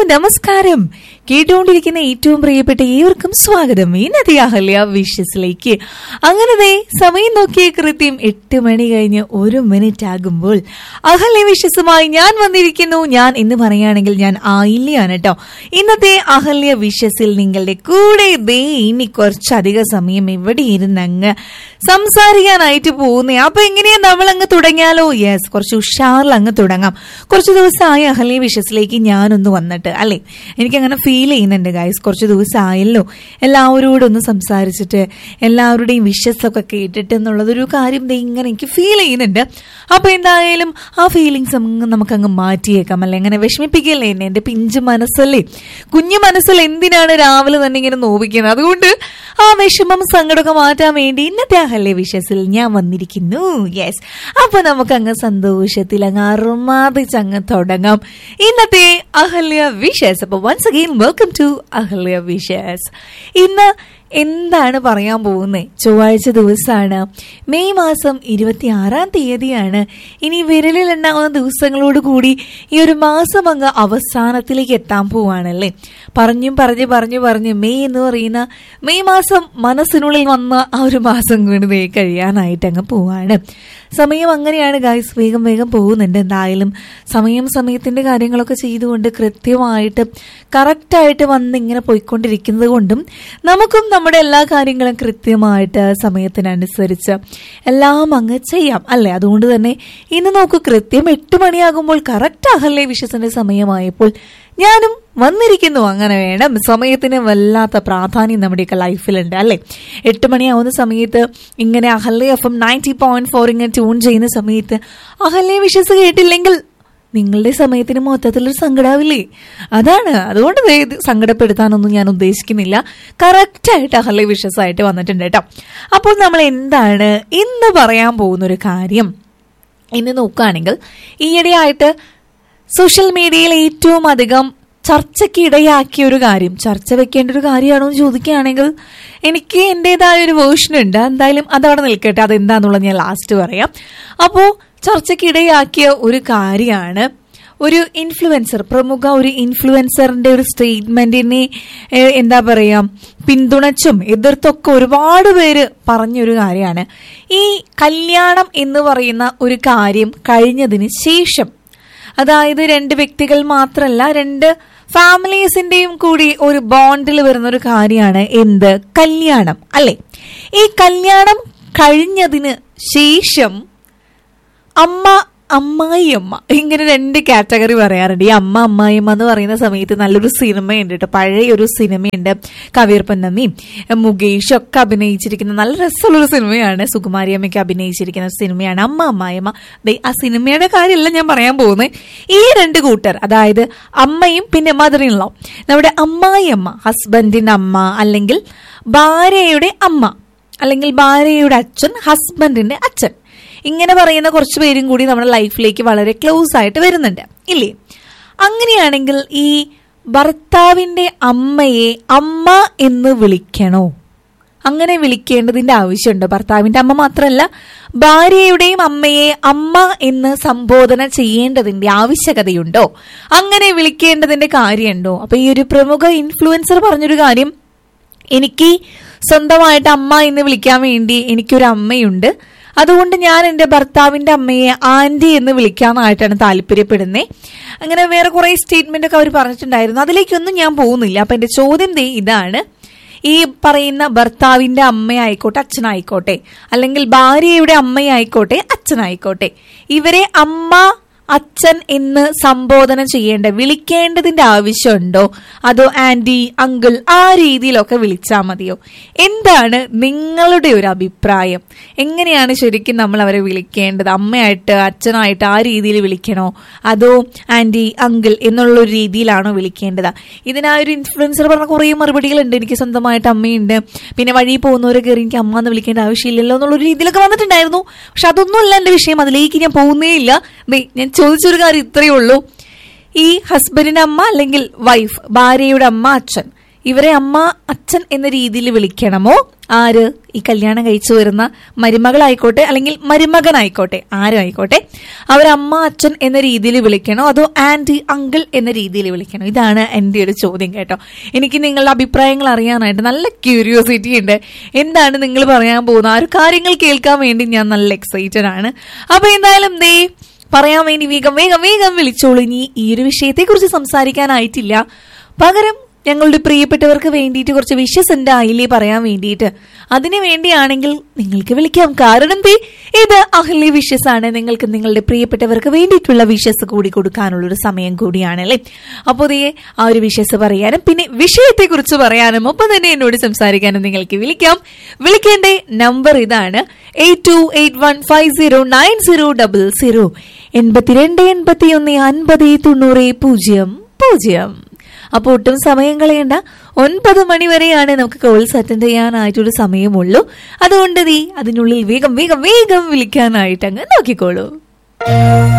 നമസ്കാരം കേട്ടുകൊണ്ടിരിക്കുന്ന ഏറ്റവും പ്രിയപ്പെട്ട ഏവർക്കും സ്വാഗതം ഇന്നത്തെ അഹല്യ വിഷസിലേക്ക് അങ്ങനെ ദേ സമയം നോക്കിയ കൃത്യം എട്ട് മണി കഴിഞ്ഞ് ഒരു മിനിറ്റ് ആകുമ്പോൾ അഹല്യ വിഷസുമായി ഞാൻ വന്നിരിക്കുന്നു ഞാൻ എന്ന് പറയുകയാണെങ്കിൽ ഞാൻ ആയില്യാണ് കേട്ടോ ഇന്നത്തെ അഹല്യ വിഷസിൽ നിങ്ങളുടെ കൂടെ ദേ ഇനി കുറച്ചധിക സമയം ഇവിടെ ഇരുന്ന് അങ്ങ് സംസാരിക്കാനായിട്ട് പോകുന്നേ അപ്പൊ എങ്ങനെയാ നമ്മൾ അങ്ങ് തുടങ്ങിയാലോ യെസ് കുറച്ച് ഉഷാറിൽ അങ്ങ് തുടങ്ങാം കുറച്ച് ദിവസമായി അഹല്യ വിഷസിലേക്ക് ഞാനൊന്ന് വന്നിട്ട് അല്ലേ എനിക്കങ്ങനെ ഫീൽ ചെയ്യുന്നുണ്ട് ഗൈസ് കുറച്ച് ദിവസമായല്ലോ എല്ലാവരോടും ഒന്ന് സംസാരിച്ചിട്ട് എല്ലാവരുടെയും വിഷസൊക്കെ കേട്ടിട്ട് എന്നുള്ളതൊരു കാര്യം ദേ ഇങ്ങനെ എനിക്ക് ഫീൽ ചെയ്യുന്നുണ്ട് അപ്പൊ എന്തായാലും ആ ഫീലിങ്സ് നമുക്കങ്ങ് മാറ്റിയേക്കാം അല്ലെ അങ്ങനെ വിഷമിപ്പിക്കല്ലേ എന്നെ എന്റെ പിഞ്ച് മനസ്സല്ലേ കുഞ്ഞു മനസ്സിൽ എന്തിനാണ് രാവിലെ തന്നെ ഇങ്ങനെ നോവിക്കുന്നത് അതുകൊണ്ട് ആ വിഷമം സങ്കടമൊക്കെ മാറ്റാൻ വേണ്ടി ഇന്നത്തെ അഹല്യ വിഷയത്തിൽ ഞാൻ വന്നിരിക്കുന്നു യെസ് അപ്പൊ നമുക്ക് അങ്ങ് സന്തോഷത്തിൽ അങ്ങ് അറുമാതിച്ച് അങ്ങ് തുടങ്ങാം ഇന്നത്തെ അഹല്യ വിഷയസ് അപ്പൊ once again welcome to Ahalya വിഷയസ് ഇന്ന് എന്താണ് പറയാൻ പോകുന്നത് ചൊവ്വാഴ്ച ദിവസമാണ് മെയ് മാസം ഇരുപത്തി ആറാം തീയതിയാണ് ഇനി വിരലിൽ എണ്ണാവുന്ന ദിവസങ്ങളോട് കൂടി ഈ ഒരു മാസം അങ്ങ് അവസാനത്തിലേക്ക് എത്താൻ പോവാണല്ലേ പറഞ്ഞും പറഞ്ഞു പറഞ്ഞു പറഞ്ഞ് മെയ് എന്ന് പറയുന്ന മെയ് മാസം മനസ്സിനുള്ളിൽ വന്ന ആ ഒരു മാസം കൊണ്ട് ദേ കഴിയാനായിട്ട് അങ്ങ് പോവാണ് സമയം അങ്ങനെയാണ് ഗായ്സ് വേഗം വേഗം പോകുന്നുണ്ട് എന്തായാലും സമയം സമയത്തിന്റെ കാര്യങ്ങളൊക്കെ ചെയ്തുകൊണ്ട് കൃത്യമായിട്ട് കറക്റ്റായിട്ട് വന്ന് ഇങ്ങനെ പോയിക്കൊണ്ടിരിക്കുന്നത് കൊണ്ടും നമുക്കും നമ്മുടെ എല്ലാ കാര്യങ്ങളും കൃത്യമായിട്ട് സമയത്തിനനുസരിച്ച് എല്ലാം അങ്ങ് ചെയ്യാം അല്ലെ അതുകൊണ്ട് തന്നെ ഇന്ന് നോക്കൂ കൃത്യം എട്ട് മണിയാകുമ്പോൾ കറക്റ്റ് അഹല്യ വിശ്വസിന്റെ സമയമായപ്പോൾ ഞാനും വന്നിരിക്കുന്നു അങ്ങനെ വേണം സമയത്തിന് വല്ലാത്ത പ്രാധാന്യം നമ്മുടെയൊക്കെ ലൈഫിലുണ്ട് അല്ലെ എട്ട് മണിയാവുന്ന സമയത്ത് ഇങ്ങനെ Ahalya FM ninety point four ഫോർ ഇങ്ങനെ ട്യൂൺ ചെയ്യുന്ന സമയത്ത് അഹല്യ വിശ്വസ് കേട്ടില്ലെങ്കിൽ നിങ്ങളുടെ സമയത്തിന് മൊത്തത്തിലൊരു സങ്കടാവില്ലേ അതാണ് അതുകൊണ്ട് ദേ ഇത് സങ്കടപ്പെടുത്താനൊന്നും ഞാൻ ഉദ്ദേശിക്കുന്നില്ല കറക്റ്റായിട്ട് അഹല്യ വിശ്വസായിട്ട് വന്നിട്ടുണ്ട് കേട്ടോ അപ്പോൾ നമ്മൾ എന്താണ് ഇന്ന് പറയാൻ പോകുന്ന ഒരു കാര്യം ഇന്ന് നോക്കുകയാണെങ്കിൽ ഈയിടെയായിട്ട് സോഷ്യൽ മീഡിയയിൽ ഏറ്റവും അധികം ചർച്ചയ്ക്ക് ഇടയാക്കിയ ഒരു കാര്യം ചർച്ച വെക്കേണ്ട ഒരു കാര്യമാണോ എന്ന് ചോദിക്കുകയാണെങ്കിൽ എനിക്ക് എൻ്റെതായ ഒരു വേർഷൻ ഉണ്ട് എന്തായാലും അതവിടെ നിൽക്കട്ടെ അതെന്താന്നുള്ളത് ഞാൻ ലാസ്റ്റ് പറയാം അപ്പോൾ ചർച്ചയ്ക്ക് ഇടയാക്കിയ ഒരു കാര്യമാണ് ഒരു ഇൻഫ്ലുവൻസർ പ്രമുഖ ഒരു ഇൻഫ്ലുവൻസറിന്റെ ഒരു സ്റ്റേറ്റ്മെന്റിനെ ഏഹ്, എന്താ പറയാ പിന്തുണച്ചും എതിർത്തൊക്കെ ഒരുപാട് പേര് പറഞ്ഞൊരു കാര്യമാണ് ഈ കല്യാണം എന്ന് പറയുന്ന ഒരു കാര്യം കഴിഞ്ഞതിന് ശേഷം അതായത് രണ്ട് വ്യക്തികൾ മാത്രമല്ല രണ്ട് ഫാമിലീസിന്റെയും കൂടി ഒരു ബോണ്ടിൽ വരുന്ന ഒരു കാര്യമാണ് എന്ത് കല്യാണം അല്ലെ ഈ കല്യാണം കഴിഞ്ഞതിന് ശേഷം അമ്മ അമ്മായിയമ്മ ഇങ്ങനെ രണ്ട് കാറ്റഗറി പറയാറുണ്ട് ഈ അമ്മ അമ്മായിയമ്മ എന്ന് പറയുന്ന സമയത്ത് നല്ലൊരു സിനിമയുണ്ട് കേട്ടോ പഴയ ഒരു സിനിമയുണ്ട് കവീർ പൊന്നമ്മിയും മുകേഷും ഒക്കെ അഭിനയിച്ചിരിക്കുന്ന നല്ല രസമുള്ളൊരു സിനിമയാണ് സുകുമാരി അമ്മയ്ക്ക് അഭിനയിച്ചിരിക്കുന്ന ഒരു സിനിമയാണ് അമ്മ അമ്മായിയമ്മ ദേ ആ സിനിമയുടെ കാര്യമല്ല ഞാൻ പറയാൻ പോകുന്നത് ഈ രണ്ട് കൂട്ടർ അതായത് അമ്മയും പിന്നെ മദർ ഇൻ ലോ നമ്മുടെ അമ്മായിയമ്മ ഹസ്ബൻഡിന്റെ അമ്മ അല്ലെങ്കിൽ ഭാര്യയുടെ അമ്മ അല്ലെങ്കിൽ ഭാര്യയുടെ അച്ഛൻ ഹസ്ബൻഡിന്റെ അച്ഛൻ ഇങ്ങനെ പറയുന്ന കുറച്ച് പേരും കൂടി നമ്മുടെ ലൈഫിലേക്ക് വളരെ ക്ലോസ് ആയിട്ട് വരുന്നുണ്ട് ഇല്ലേ അങ്ങനെയാണെങ്കിൽ ഈ ഭർത്താവിന്റെ അമ്മയെ അമ്മ എന്ന് വിളിക്കണോ അങ്ങനെ വിളിക്കേണ്ടതിന്റെ ആവശ്യമുണ്ട് ഭർത്താവിന്റെ അമ്മ മാത്രമല്ല ഭാര്യയുടെയും അമ്മയെ അമ്മ എന്ന് സംബോധന ചെയ്യേണ്ടതിന്റെ ആവശ്യകതയുണ്ടോ അങ്ങനെ വിളിക്കേണ്ടതിന്റെ കാര്യമുണ്ടോ അപ്പൊ ഈ ഒരു പ്രമുഖ ഇൻഫ്ലുവൻസർ പറഞ്ഞൊരു കാര്യം എനിക്ക് സ്വന്തമായിട്ട് അമ്മ എന്ന് വിളിക്കാൻ വേണ്ടി എനിക്കൊരു അമ്മയുണ്ട് അതുകൊണ്ട് ഞാൻ എൻ്റെ ഭർത്താവിൻ്റെ അമ്മയെ ആൻറ്റി എന്ന് വിളിക്കാനായിട്ടാണ് താല്പര്യപ്പെടുന്നത് അങ്ങനെ വേറെ കുറേ സ്റ്റേറ്റ്മെന്റ് ഒക്കെ അവർ പറഞ്ഞിട്ടുണ്ടായിരുന്നു അതിലേക്കൊന്നും ഞാൻ പോകുന്നില്ല അപ്പൊ എൻ്റെ ചോദ്യം ദേ ഇതാണ് ഈ പറയുന്ന ഭർത്താവിന്റെ അമ്മയായിക്കോട്ടെ അച്ഛനായിക്കോട്ടെ അല്ലെങ്കിൽ ഭാര്യയുടെ അമ്മയായിക്കോട്ടെ അച്ഛനായിക്കോട്ടെ ഇവരെ അമ്മ അച്ഛൻ എന്ന് സംബോധന ചെയ്യേണ്ട വിളിക്കേണ്ടതിന്റെ ആവശ്യമുണ്ടോ അതോ ആന്റി അങ്കിൾ ആ രീതിയിലൊക്കെ വിളിച്ചാൽ മതിയോ എന്താണ് നിങ്ങളുടെ ഒരു അഭിപ്രായം എങ്ങനെയാണ് ശരിക്കും നമ്മൾ അവരെ വിളിക്കേണ്ടത് അമ്മയായിട്ട് അച്ഛനായിട്ട് ആ രീതിയിൽ വിളിക്കണോ അതോ ആന്റി അങ്കിൾ എന്നുള്ള ഒരു രീതിയിലാണോ വിളിക്കേണ്ടത് ഇതിനാ ഒരു ഇൻഫ്ലുവൻസർ പറഞ്ഞ കുറേ മറുപടികളുണ്ട് എനിക്ക് സ്വന്തമായിട്ട് അമ്മയുണ്ട് പിന്നെ വഴി പോകുന്നവരെ കയറി എനിക്ക് അമ്മ എന്ന് വിളിക്കേണ്ട ആവശ്യമില്ലല്ലോ എന്നുള്ള ഒരു രീതിയിലൊക്കെ വന്നിട്ടുണ്ടായിരുന്നു പക്ഷെ അതൊന്നുമല്ല എന്റെ വിഷയം അതിലേക്ക് ഞാൻ പോകുന്നേ ഇല്ല ദേ, ഞാൻ ചോദിച്ചൊരു കാര്യം ഇത്രയേ ഉള്ളൂ ഈ ഹസ്ബൻഡിന്റെ അമ്മ അല്ലെങ്കിൽ വൈഫ് ഭാര്യയുടെ അമ്മ അച്ഛൻ ഇവരെ അമ്മ അച്ഛൻ എന്ന രീതിയിൽ വിളിക്കണമോ ആര് ഈ കല്യാണം കഴിച്ചു വരുന്ന മരുമകളായിക്കോട്ടെ അല്ലെങ്കിൽ മരുമകനായിക്കോട്ടെ ആരും ആയിക്കോട്ടെ അവരമ്മ അച്ഛൻ എന്ന രീതിയിൽ വിളിക്കണോ അതോ ആന്റി അങ്കിൾ എന്ന രീതിയിൽ വിളിക്കണോ ഇതാണ് എൻ്റെ ഒരു ചോദ്യം കേട്ടോ എനിക്ക് നിങ്ങളുടെ അഭിപ്രായങ്ങൾ അറിയാനായിട്ട് നല്ല ക്യൂരിയോസിറ്റി ഉണ്ട് എന്താണ് നിങ്ങൾ പറയാൻ പോകുന്ന ആ ഒരു കാര്യങ്ങൾ കേൾക്കാൻ വേണ്ടി ഞാൻ നല്ല എക്സൈറ്റഡ് ആണ് അപ്പൊ എന്തായാലും ദേ പറയാൻ വേണ്ടി വേഗം വേഗം വേഗം വിളിച്ചോളൂ ഇനി ഈ ഒരു വിഷയത്തെക്കുറിച്ച് സംസാരിക്കാനായിട്ടില്ല പകരം ഞങ്ങളുടെ പ്രിയപ്പെട്ടവർക്ക് വേണ്ടിയിട്ട് കുറച്ച് വിഷസ് ഉണ്ട് അയിലേ പറയാൻ വേണ്ടിയിട്ട് അതിനു വേണ്ടിയാണെങ്കിൽ നിങ്ങൾക്ക് വിളിക്കാം കാരണം ദേ ഇത് അഹ്ലി വിഷസ് ആണ് നിങ്ങൾക്ക് നിങ്ങളുടെ പ്രിയപ്പെട്ടവർക്ക് വേണ്ടിയിട്ടുള്ള വിഷസ് കൂടി കൊടുക്കാനുള്ള ഒരു സമയം കൂടിയാണല്ലേ അപ്പോൾ ദേ ആ ഒരു വിഷസ് പറയാനും പിന്നെ വിഷയത്തെ കുറിച്ച് പറയാനും ഒപ്പം തന്നെ എന്നോട് സംസാരിക്കാനും നിങ്ങൾക്ക് വിളിക്കാം വിളിക്കേണ്ട നമ്പർ ഇതാണ് eight two eight one five zero nine zero double zero എൺപത്തിരണ്ട് എൺപത്തി ഒന്ന് അൻപത് തൊണ്ണൂറ് പൂജ്യം പൂജ്യം അപ്പോൾ ഒട്ടും സമയം കളയണ്ട ഒൻപത് മണി വരെയാണ് നമുക്ക് കോൾസ് അറ്റൻഡ് ചെയ്യാനായിട്ടൊരു സമയമുള്ളൂ അതുകൊണ്ട് നീ അതിനുള്ളിൽ വേഗം വേഗം വേഗം വിളിക്കാനായിട്ട് അങ്ങ് നോക്കിക്കോളൂ